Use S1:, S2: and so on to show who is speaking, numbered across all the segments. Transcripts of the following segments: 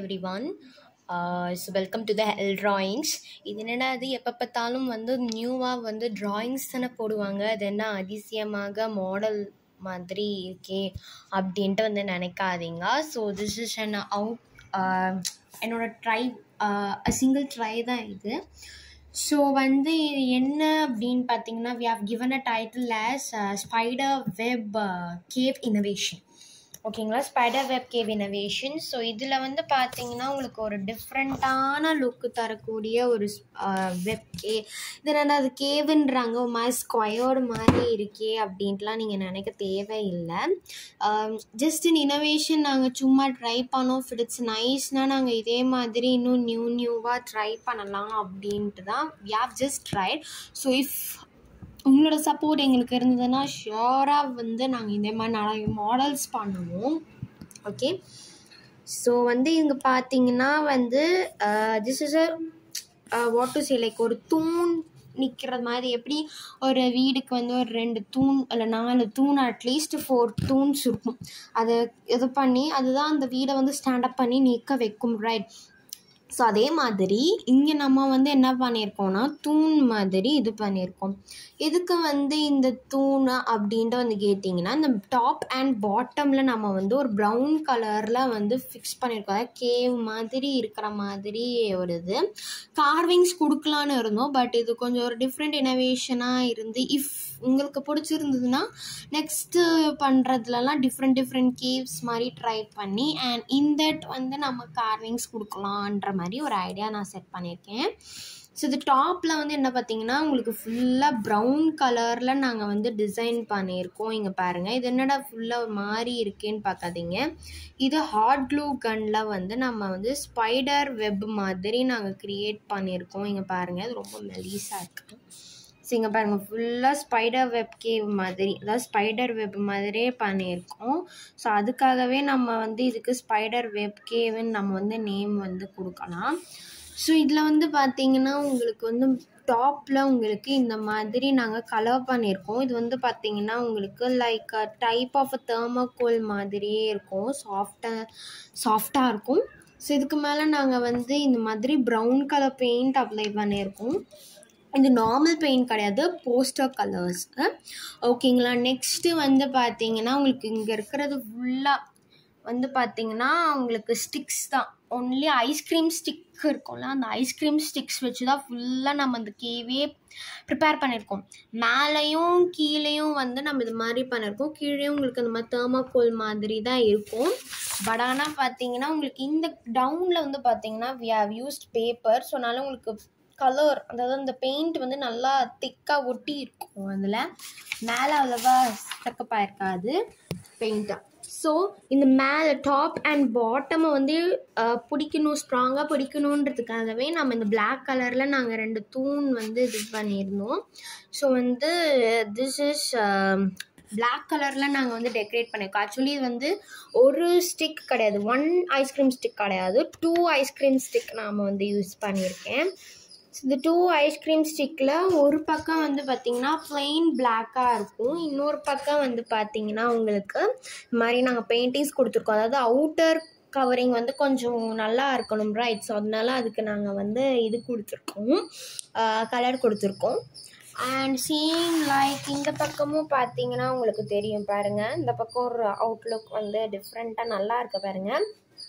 S1: every everyone so welcome to the hell drawings இது என்னடா அது எப்போ பார்த்தாலும் வந்து நியூவாக வந்து ட்ராயிங்ஸ் தானே போடுவாங்க அது என்ன அதிசயமாக மாடல் மாதிரி இருக்கே அப்படின்ட்டு வந்து நினைக்காதீங்க so this is an out என்னோட ட்ரை சிங்கிள் ட்ரை தான் இது ஸோ வந்து இது என்ன அப்படின்னு பார்த்தீங்கன்னா we have given a title as spider web cave innovation ஓகேங்களா spider web cave innovation so இதில் வந்து பார்த்தீங்கன்னா உங்களுக்கு ஒரு டிஃப்ரெண்ட்டான லுக்கு தரக்கூடிய ஒரு வெப் கே இது என்ன அது கேவுன்றாங்க ஒரு மாதிரி ஸ்கொயர்டு மாதிரி இருக்கே அப்படின்ட்டுலாம் நீங்கள் நினைக்க தேவையில்லை ஜஸ்ட் இன் இனோவேஷன் நாங்கள் சும்மா ட்ரை பண்ணோம் இஃப் இட்ஸ் நைஸ்னால் நாங்கள் இதே மாதிரி இன்னும் நியூ நியூவாக ட்ரை பண்ணலாம் அப்படின்ட்டு தான் we have just tried so if உங்களோட சப்போர்ட் எங்களுக்கு இருந்ததுன்னா ஷியோராக வந்து நாங்கள் இதே மாதிரி நிறைய மாடல்ஸ் பண்ணுவோம் ஓகே ஸோ வந்து இங்கே பார்த்தீங்கன்னா வந்து this is a what to say like ஒரு தூண் நிற்கிற மாதிரி எப்படி ஒரு வீடுக்கு வந்து ஒரு ரெண்டு தூண் இல்லை நாலு தூண் அட்லீஸ்ட் ஃபோர் தூண்ஸ் இருக்கும் அதை இது பண்ணி அதுதான் அந்த வீடை வந்து ஸ்டாண்டப் பண்ணி நிற்க வைக்கும் ரைட் ஸோ அதே மாதிரி இங்கே நம்ம வந்து என்ன பண்ணியிருக்கோம்னா தூண் மாதிரி இது பண்ணியிருக்கோம் எதுக்கு வந்து இந்த தூண் அப்படின்ட்டு வந்து கேட்டிங்கன்னா இந்த டாப் அண்ட் பாட்டமில் நம்ம வந்து ஒரு ப்ரௌன் கலரில் வந்து ஃபிக்ஸ் பண்ணியிருக்கோம் அதாவது கேவ் மாதிரி இருக்கிற மாதிரி ஒரு இது கார்விங்ஸ் கொடுக்கலான்னு இருந்தோம் பட் இது கொஞ்சம் ஒரு டிஃப்ரெண்ட் இனோவேஷனாக இருந்து இஃப் உங்களுக்கு பிடிச்சிருந்ததுன்னா நெக்ஸ்ட்டு பண்ணுறதுலலாம் டிஃப்ரெண்ட் டிஃப்ரெண்ட் கேவ்ஸ் மாதிரி ட்ரை பண்ணி அண்ட் இந்த வந்து நம்ம கார்விங்ஸ் கொடுக்கலான்ற மாதிரி ஒரு ஐடியா நான் செட் பண்ணியிருக்கேன் ஸோ இது டாப்பில் வந்து என்ன பார்த்தீங்கன்னா உங்களுக்கு ஃபுல்லாக ப்ரௌன் கலரில் நாங்கள் வந்து டிசைன் பண்ணியிருக்கோம் இங்கே பாருங்கள் இது என்னடா ஃபுல்லாக ஒரு மாதிரி இருக்கேன்னு பார்க்காதீங்க இது ஹாட் க்ளூ கன்னில் வந்து நம்ம வந்து ஸ்பைடர் வெப் மாதிரி நாங்கள் க்ரியேட் பண்ணியிருக்கோம் இங்கே பாருங்கள் இது ரொம்ப மெலீஸாக இருக்குது ஸோ இங்கே பாருங்கள் ஃபுல்லாக ஸ்பைடர் வெப் கேவ் மாதிரி அதாவது ஸ்பைடர் வெப் மாதிரியே பண்ணியிருக்கோம் ஸோ அதுக்காகவே நம்ம வந்து இதுக்கு ஸ்பைடர் வெப் கேவுன்னு நம்ம வந்து நேம் வந்து கொடுக்கலாம் ஸோ இதில் வந்து பார்த்தீங்கன்னா உங்களுக்கு வந்து டாப்பில் உங்களுக்கு இந்த மாதிரி நாங்கள் கலர் பண்ணியிருக்கோம் இது வந்து பார்த்தீங்கன்னா உங்களுக்கு லைக் டைப் ஆஃப் தேர்மோகோல் மாதிரியே இருக்கும் சாஃப்டாக சாஃப்டாக இருக்கும் ஸோ இதுக்கு மேலே நாங்கள் வந்து இந்த மாதிரி ப்ரௌன் கலர் பெயிண்ட் அப்ளை பண்ணியிருக்கோம் இது நார்மல் பெயிண்ட் கிடையாது போஸ்டர் கலர்ஸ் ஓகேங்களா நெக்ஸ்ட்டு வந்து பார்த்தீங்கன்னா உங்களுக்கு இங்கே இருக்கிறது ஃபுல்லாக வந்து பார்த்தீங்கன்னா உங்களுக்கு ஸ்டிக்ஸ் தான் ஒன்லி ஐஸ்கிரீம் ஸ்டிக் இருக்கும்ல அந்த ஐஸ்கிரீம் ஸ்டிக்ஸ் வச்சு தான் ஃபுல்லாக நம்ம அந்த கேவே ப்ரிப்பேர் பண்ணியிருக்கோம் மேலேயும் கீழேயும் வந்து நம்ம இது மாதிரி பண்ணியிருக்கோம் கீழேயும் உங்களுக்கு அந்த மாதிரி தேர்மாக்கோல் மாதிரி தான் இருக்கும் பட் ஆனால் பார்த்தீங்கன்னா உங்களுக்கு இந்த டவுனில் வந்து பார்த்தீங்கன்னா we have used paper so அதனால் உங்களுக்கு கலர் அதாவது அந்த பெயிண்ட் வந்து நல்லா திக்காக ஒட்டி இருக்கும் அதில் மேலே அவ்வளோவா ஸ்டக்கப்பாக இருக்காது பெயிண்ட்டாக ஸோ இந்த மேலே டாப் அண்ட் பாட்டமை வந்து பிடிக்கணும் ஸ்ட்ராங்காக பிடிக்கணுன்றதுக்காகவே நம்ம இந்த பிளாக் கலரில் நாங்கள் ரெண்டு தூண் வந்து இது பண்ணியிருந்தோம் ஸோ வந்து திஸ் இஸ் பிளாக் கலரில் நாங்கள் வந்து டெக்கரேட் பண்ணியிருக்கோம் ஆக்சுவலி இது வந்து ஒரு ஸ்டிக் கிடையாது ஒன் ஐஸ்கிரீம் ஸ்டிக் கிடையாது டூ ஐஸ்கிரீம் ஸ்டிக் நாம் வந்து யூஸ் பண்ணியிருக்கேன் இந்த டூ ஐஸ்கிரீம் ஸ்டிக்கில் ஒரு பக்கம் வந்து பார்த்திங்கன்னா ப்ளெயின் பிளாக்காக இருக்கும் இன்னொரு பக்கம் வந்து பார்த்திங்கன்னா உங்களுக்கு இது மாதிரி நாங்கள் பெயிண்டிங்ஸ் கொடுத்துருக்கோம் அதாவது அவுட்டர் கவரிங் வந்து கொஞ்சம் நல்லா இருக்கணும் ரைட் ஸோ அதனால அதுக்கு நாங்கள் வந்து இது கொடுத்துருக்கோம் கலர் கொடுத்துருக்கோம் அண்ட் சீன் லைக் இந்த பக்கமும் பார்த்தீங்கன்னா உங்களுக்கு தெரியும் பாருங்கள் இந்த பக்கம் ஒரு அவுட்லுக் வந்து டிஃப்ரெண்ட்டாக நல்லா இருக்க பாருங்கள்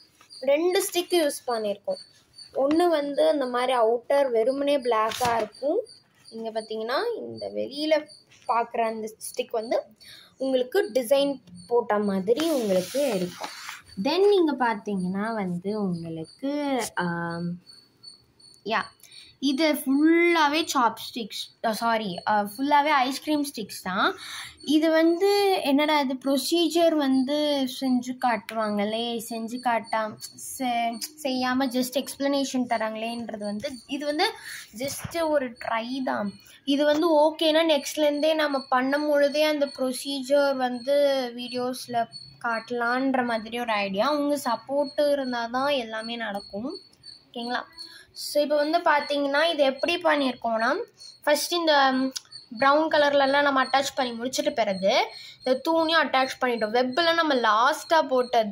S1: ரெண்டு ஸ்டிக் யூஸ் பண்ணியிருக்கோம் ஒன்று வந்து அந்த மாதிரி அவுட்டர் வெறுமனே பிளாக்காக இருக்கும் இங்கே பார்த்தீங்கன்னா இந்த வெளியில் பார்க்குற அந்த ஸ்டிக் வந்து உங்களுக்கு டிசைன் போட்ட மாதிரி உங்களுக்கு இருக்கும் தென் நீங்கள் பார்த்தீங்கன்னா வந்து உங்களுக்கு யா இது ஃபுல்லாகவே சாப் ஸ்டிக்ஸ் சாரி ஃபுல்லாகவே ஐஸ்கிரீம் ஸ்டிக்ஸ் தான் இது வந்து என்னடா இது ப்ரொசீஜர் வந்து செஞ்சு காட்டுவாங்களே செஞ்சு காட்டா செய்யாமல் ஜஸ்ட் எக்ஸ்ப்ளனேஷன் தராங்களேன்றது வந்து இது வந்து ஜஸ்ட்டு ஒரு ட்ரை தான் இது வந்து ஓகேனா நெக்ஸ்ட்லேருந்தே நம்ம பண்ணும் பொழுதே அந்த ப்ரொசீஜர் வந்து வீடியோஸில் காட்டலான்ற மாதிரி ஒரு ஐடியா உங்கள் சப்போர்ட்டு இருந்தால் தான் எல்லாமே நடக்கும் ஓகேங்களா ஸோ இப்போ வந்து பார்த்தீங்கன்னா இது எப்படி பண்ணியிருக்கோம்னா ஃபஸ்ட் இந்த ப்ரௌன் கலர்லலாம் நம்ம அட்டாச் பண்ணி முடிச்சிட்ட பிறகு இந்த தூணியும் அட்டாச் பண்ணிட்டோம் வெப்பில் நம்ம லாஸ்ட்டாக போட்டது தான்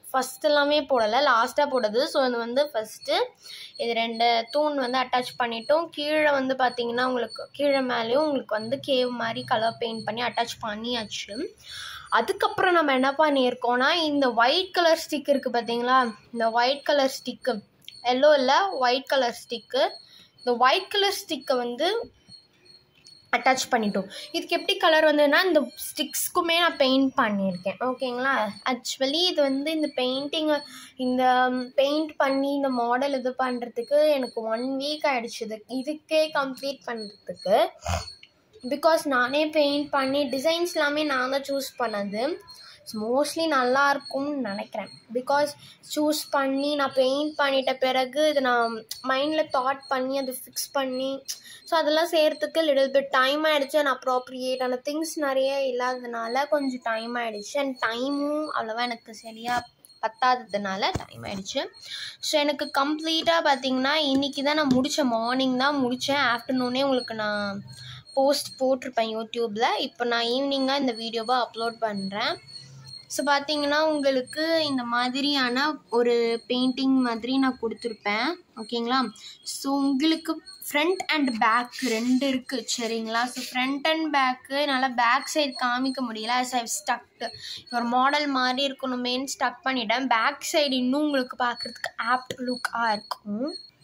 S1: ஃபஸ்ட் எல்லாமே போடலை லாஸ்ட்டாக போடுது ஸோ இது வந்து ஃபஸ்ட்டு இது ரெண்டு தூண் வந்து அட்டாச் பண்ணிட்டோம் கீழே வந்து பார்த்தீங்கன்னா உங்களுக்கு கீழே மேலேயும் உங்களுக்கு வந்து கேவ் மாதிரி கலர் பெயிண்ட் பண்ணி அட்டாச் பண்ணியாச்சு அதுக்கப்புறம் நம்ம என்ன பண்ணியிருக்கோம்னா இந்த ஒயிட் கலர் ஸ்டிக் இருக்குது பார்த்தீங்களா இந்த ஒயிட் கலர் ஸ்டிக்கு எல்லோ இல்லை ஒயிட் கலர் ஸ்டிக்கு இந்த ஒயிட் கலர் ஸ்டிக்கை வந்து அட்டாச் பண்ணிட்டோம் இதுக்கு எப்படி கலர் வந்ததுன்னா இந்த ஸ்டிக்ஸ்க்குமே நான் பெயிண்ட் பண்ணியிருக்கேன் ஓகேங்களா ஆக்சுவலி இது வந்து இந்த பெயிண்டிங் இந்த பெயிண்ட் பண்ணி இந்த மாடல் இது பண்ணுறதுக்கு எனக்கு ஒன் வீக் ஆகிடுச்சு இது இதுக்கே கம்ப்ளீட் பண்ணுறதுக்கு பிகாஸ் நானே பெயிண்ட் பண்ணி டிசைன்ஸ் எல்லாமே நான் தான் சூஸ் பண்ணது மோஸ்ட்லி நல்லா இருக்கும்னு நினைக்கிறேன் பிகாஸ் சூஸ் பண்ணி நான் பெயிண்ட் பண்ணிட்ட பிறகு இது நான் மைண்டில் தாட் பண்ணி அதை ஃபிக்ஸ் பண்ணி ஸோ அதெல்லாம் செய்கிறதுக்கு லிட்டில் பிட் டைம் ஆகிடுச்சு அண்ட் அப்ரோப்ரியேட்டான திங்ஸ் நிறைய இல்லாததுனால கொஞ்சம் டைம் ஆகிடுச்சு அண்ட் டைமும் அவ்வளோவா எனக்கு சரியாக பத்தாததுனால டைம் ஆகிடுச்சு ஸோ எனக்கு கம்ப்ளீட்டாக பார்த்தீங்கன்னா இன்றைக்கி தான் நான் முடித்தேன் மார்னிங் தான் முடித்தேன் ஆஃப்டர்நூனே உங்களுக்கு நான் போஸ்ட் போட்டிருப்பேன் யூடியூப்பில் இப்போ நான் ஈவினிங்காக இந்த வீடியோவை அப்லோட் பண்ணுறேன் ஸோ பார்த்தீங்கன்னா உங்களுக்கு இந்த மாதிரியான ஒரு பெயிண்டிங் மாதிரி நான் கொடுத்துருப்பேன் ஓகேங்களா ஸோ உங்களுக்கு ஃப்ரண்ட் அண்ட் பேக் ரெண்டு இருக்குது சரிங்களா ஸோ ஃப்ரண்ட் அண்ட் பேக்கு நல்லா பேக் சைடு காமிக்க முடியல ஆஸ் ஐ ஸ்டக்டு ஒரு மாடல் மாதிரி இருக்கணுமேன்னு ஸ்டக் பண்ணிட்டேன் பேக் சைடு இன்னும் உங்களுக்கு பார்க்குறதுக்கு ஆப்ட் லுக்காக இருக்கும்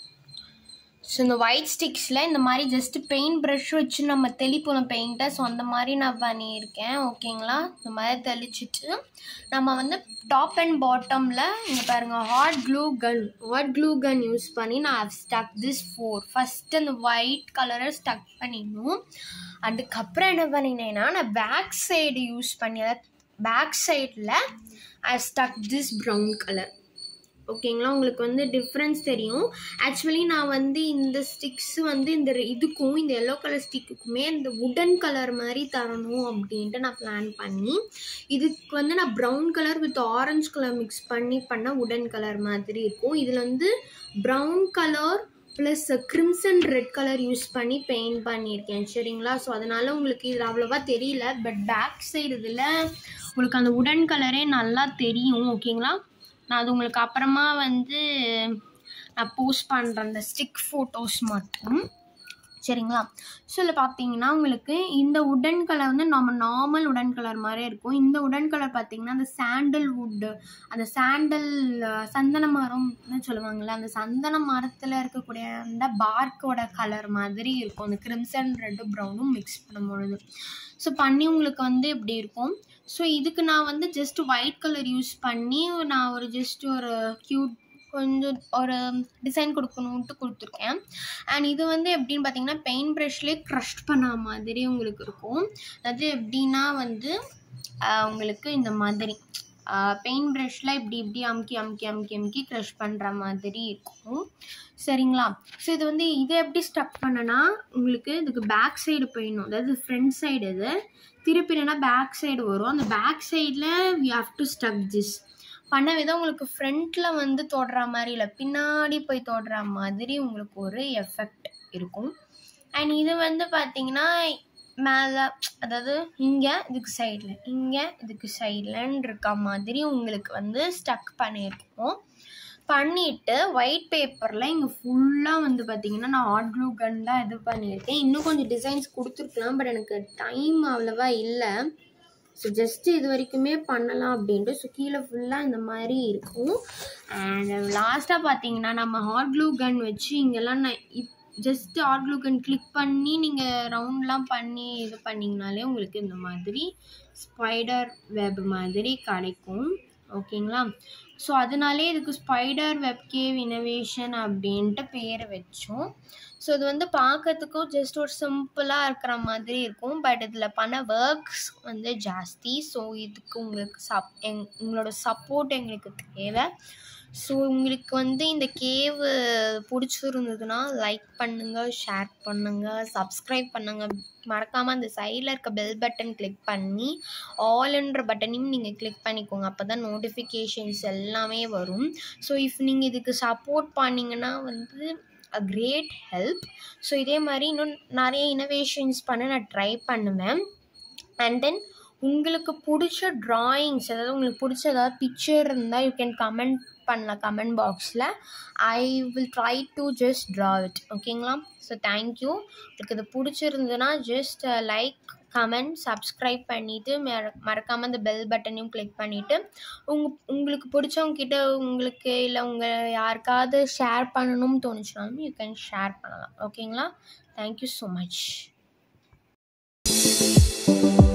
S1: ஸோ இந்த ஒயிட் ஸ்டிக்ஸில் இந்த மாதிரி ஜஸ்ட்டு பெயிண்ட் ப்ரஷ் வச்சு நம்ம தெளிப்போம் பெயிண்ட்டை ஸோ அந்த மாதிரி நான் பண்ணியிருக்கேன் ஓகேங்களா இந்த மாதிரி தெளிச்சிட்டு நம்ம வந்து டாப் அண்ட் பாட்டமில் இங்கே பாருங்கள் hot glue gun hot glue gun use பண்ணி நான் ஸ்டக் திஸ் ஃபோர் ஃபஸ்ட்டு அந்த ஒயிட் கலரை ஸ்டக் பண்ணிடணும் அதுக்கப்புறம் என்ன பண்ணினேன்னா நான் பேக் சைடு யூஸ் பண்ணி அதாவது பேக் சைடில் I stuck this brown colour ஓகேங்களா உங்களுக்கு வந்து டிஃப்ரென்ஸ் தெரியும் ஆக்சுவலி நான் வந்து இந்த ஸ்டிக்ஸ் வந்து இந்த இதுக்கும் இந்த எல்லோ கலர் ஸ்டிக்குக்குமே இந்த உடன் கலர் மாதிரி தரணும் அப்படின்ட்டு நான் பிளான் பண்ணி இதுக்கு வந்து நான் brown colour with orange colour mix பண்ணி பண்ண உடன் கலர் மாதிரி இருக்கும் இதில் வந்து brown colour plus crimson red colour use பண்ணி பெயிண்ட் பண்ணியிருக்கேன் சரிங்களா ஸோ அதனால் உங்களுக்கு இதில் அவ்வளோவா தெரியல பட் பேக் சைடு இதில் உங்களுக்கு அந்த உடன் கலரே நல்லா தெரியும் ஓகேங்களா நான் அது உங்களுக்கு அப்புறமா வந்து நான் போஸ்ட் பண்ணுறேன் அந்த ஸ்டிக் ஃபோட்டோஸ் மட்டும் சரிங்களா ஸோ இதில் பார்த்தீங்கன்னா உங்களுக்கு இந்த உடன் கலர் வந்து நம்ம நார்மல் உடன் கலர் மாதிரி இருக்கும் இந்த உடன் கலர் பார்த்தீங்கன்னா அந்த சாண்டல் வுட்டு அந்த சாண்டல் சந்தன மரம்னு சொல்லுவாங்கள்ல அந்த சந்தன மரத்தில் இருக்கக்கூடிய அந்த பார்க்கோட கலர் மாதிரி இருக்கும் அந்த கிரிம்சன் ரெட்டு ப்ரௌனும் மிக்ஸ் பண்ணும்பொழுது ஸோ பண்ணி உங்களுக்கு வந்து இப்படி இருக்கும் ஸோ இதுக்கு நான் வந்து ஜஸ்ட் ஒயிட் கலர் யூஸ் பண்ணி நான் ஒரு ஜஸ்ட் ஒரு க்யூட் கொஞ்சம் ஒரு டிசைன் கொடுக்கணுன்ட்டு கொடுத்துருக்கேன் அண்ட் இது வந்து எப்படின்னு பார்த்தீங்கன்னா பெயிண்ட் ப்ரஷ்லேயே க்ரஷ் பண்ண மாதிரி உங்களுக்கு இருக்கும் அது எப்படின்னா வந்து உங்களுக்கு இந்த மாதிரி பெயிண்ட் ப்ரஷில் இப்படி இப்படி அமுக்கி அமுக்கி அமுக்கி அமுக்கி க்ரஷ் பண்ணுற மாதிரி இருக்கும் சரிங்களா ஸோ இது வந்து இதை எப்படி ஸ்டக் பண்ணனா உங்களுக்கு இதுக்கு பேக் சைடு போயிடணும் அதாவது ஃப்ரண்ட் சைடு இது திருப்பி என்னன்னா பேக் சைடு வரும் அந்த பேக் சைடில் we have to stuck this பண்ண விதம் உங்களுக்கு ஃப்ரண்ட்டில் வந்து தொடுற மாதிரி இல்லை பின்னாடி போய் தொடுற மாதிரி உங்களுக்கு ஒரு எஃபெக்ட் இருக்கும் அண்ட் இது வந்து பார்த்தீங்கன்னா மேலே அதாவது இங்கே இதுக்கு சைடில் இங்கே இதுக்கு சைட்லன்னு இருக்க மாதிரி உங்களுக்கு வந்து ஸ்டக் பண்ணியிருக்கோம் பண்ணிவிட்டு ஒயிட் பேப்பரில் இங்கே ஃபுல்லாக வந்து பார்த்திங்கன்னா நான் ஹாட் க்ளூ கன் தான் இது பண்ணியிருக்கேன் இன்னும் கொஞ்சம் டிசைன்ஸ் கொடுத்துருக்கலாம் பட் எனக்கு டைம் அவ்வளோவா இல்லை ஸோ ஜஸ்ட்டு இது வரைக்குமே பண்ணலாம் அப்படின்ட்டு ஸோ கீழே ஃபுல்லாக இந்த மாதிரி இருக்கும் அண்ட் லாஸ்ட்டாக பார்த்தீங்கன்னா நம்ம ஹாட் க்ளூ கன் வச்சு இங்கெல்லாம் நான் if just hot glue gun click பண்ணி நீங்கள் ரவுண்ட்லாம் பண்ணி இது பண்ணிங்கனாலே உங்களுக்கு இந்த மாதிரி ஸ்பைடர் வெப் மாதிரி கிடைக்கும் ஓகேங்களா ஸோ அதனாலே இதுக்கு ஸ்பைடர் வெப் கேவ் இனோவேஷன் அப்படின்ட்டு பேர் வச்சோம் ஸோ இது வந்து பார்க்கறதுக்கும் ஜஸ்ட் ஒரு சிம்பிளாக இருக்கிற மாதிரி இருக்கும் பட் இதில் பண்ண ஒர்க்ஸ் வந்து ஜாஸ்தி ஸோ இதுக்கு உங்களுக்கு சப் எங் உங்களோட சப்போர்ட் எங்களுக்கு தேவை ஸோ உங்களுக்கு வந்து இந்த கேவ் பிடிச்சிருந்ததுன்னா லைக் பண்ணுங்கள் ஷேர் பண்ணுங்கள் சப்ஸ்கிரைப் பண்ணுங்கள் மறக்காமல் அந்த சைடில் இருக்க பெல் பட்டன் கிளிக் பண்ணி ஆல்ன்ற பட்டனையும் நீங்கள் கிளிக் பண்ணிக்கோங்க அப்போ தான் நோட்டிஃபிகேஷன்ஸ் எல்லாமே வரும் ஸோ இஃப் நீங்கள் இதுக்கு சப்போர்ட் பண்ணிங்கன்னா வந்து அ கிரேட் ஹெல்ப் ஸோ இதே மாதிரி இன்னும் நிறைய இனோவேஷன்ஸ் பண்ண நான் ட்ரை பண்ணுவேன் அண்ட் தென் உங்களுக்கு பிடிச்ச ட்ராயிங்ஸ் அதாவது உங்களுக்கு பிடிச்ச ஏதாவது பிக்சர் இருந்தால் யூ கேன் கமெண்ட் பண்ணலாம் கமெண்ட் பாக்ஸில் I will try to just draw it ஓகேங்களா ஸோ தேங்க்யூ உங்களுக்கு இது பிடிச்சிருந்ததுன்னா ஜஸ்ட் லைக் கமெண்ட் சப்ஸ்கிரைப் பண்ணிவிட்டு மற மறக்காமல் அந்த பெல் பட்டனையும் கிளிக் பண்ணிவிட்டு உங் உங்களுக்கு பிடிச்சவங்க கிட்ட உங்களுக்கு இல்லை உங்கள் யாருக்காவது ஷேர் பண்ணணும்னு தோணுச்சுனாலும் யூ கேன் ஷேர் பண்ணலாம் ஓகேங்களா தேங்க்யூ ஸோ மச்